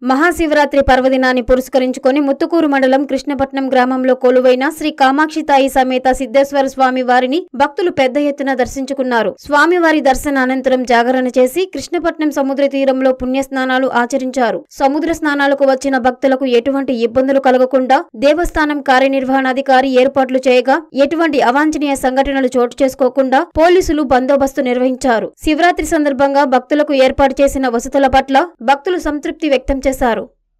మహాశివరాత్రి పర్వదినాన్ని పురస్కరించుకొని ముత్తుకూరు మండలం కృష్ణపట్నం గ్రామంలో కొలువైన శ్రీ కామాక్షి తాయి సమేత సిద్ధేశ్వర స్వామి వారిని భక్తులు పెద్ద ఎత్తున దర్శించుకున్నారు స్వామివారి దర్శన అనంతరం జాగరణ చేసి కృష్ణపట్నం సముద్ర తీరంలో పుణ్య స్నానాలు ఆచరించారు సముద్ర స్నానాలకు వచ్చిన భక్తులకు ఎటువంటి ఇబ్బందులు కలగకుండా దేవస్థానం కార్యనిర్వహణాధికారి ఏర్పాట్లు చేయగా ఎటువంటి అవాంఛనీయ సంఘటనలు చోటు చేసుకోకుండా పోలీసులు బందోబస్తు నిర్వహించారు శివరాత్రి సందర్భంగా భక్తులకు ఏర్పాటు చేసిన వసతుల పట్ల భక్తులు సంతృప్తి వ్యక్తం చేశారు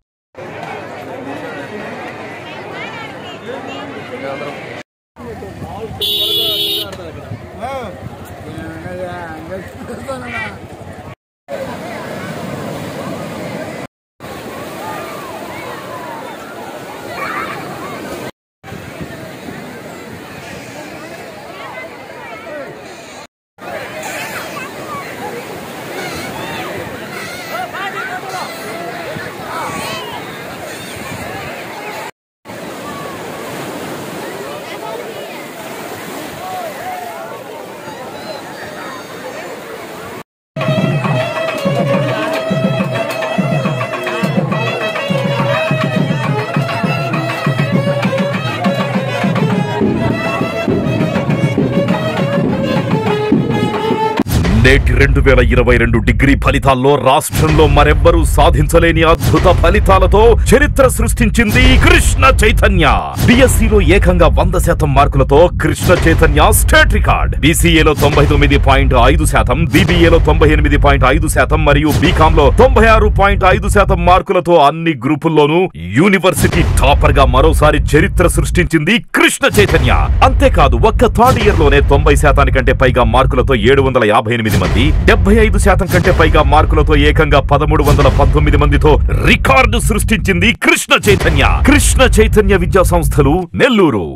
నేటి రెండు వేల ఇరవై రెండు డిగ్రీ ఫలితాల్లో రాష్ట్రంలో మరెవ్వరూ సాధించలేని అద్భుత ఫలితాలతో చరిత్ర సృష్టించింది కృష్ణ చైతన్య బిఎస్సిలో ఏకంగా వంద శాతం మార్కులతో కృష్ణ చైతన్య స్టేట్ రికార్డ్ బీసీఏలో తొంభై తొమ్మిది పాయింట్ ఐదు శాతం బీబీఏలో తొంభై ఎనిమిది పాయింట్ ఐదు శాతం మరియు బీకామ్ లో తొంభై ఆరు పాయింట్ ఐదు శాతం మార్కులతో అన్ని గ్రూపుల్లోనూ యూనివర్సిటీ టాపర్ గా మరోసారి చరిత్ర సృష్టించింది కృష్ణ చైతన్య అంతేకాదు ఒక్క థర్డ్ ఇయర్ లోనే తొంభై శాతానికంటే పైగా మార్కులతో ఏడు వందల యాభై ఎనిమిది మంది డెబ్బై ఐదు శాతం కంటే పైగా మార్కులతో ఏకంగా పదమూడు వందల పంతొమ్మిది మందితో రికార్డు సృష్టించింది కృష్ణ చైతన్య కృష్ణ చైతన్య విద్యా సంస్థలు నెల్లూరు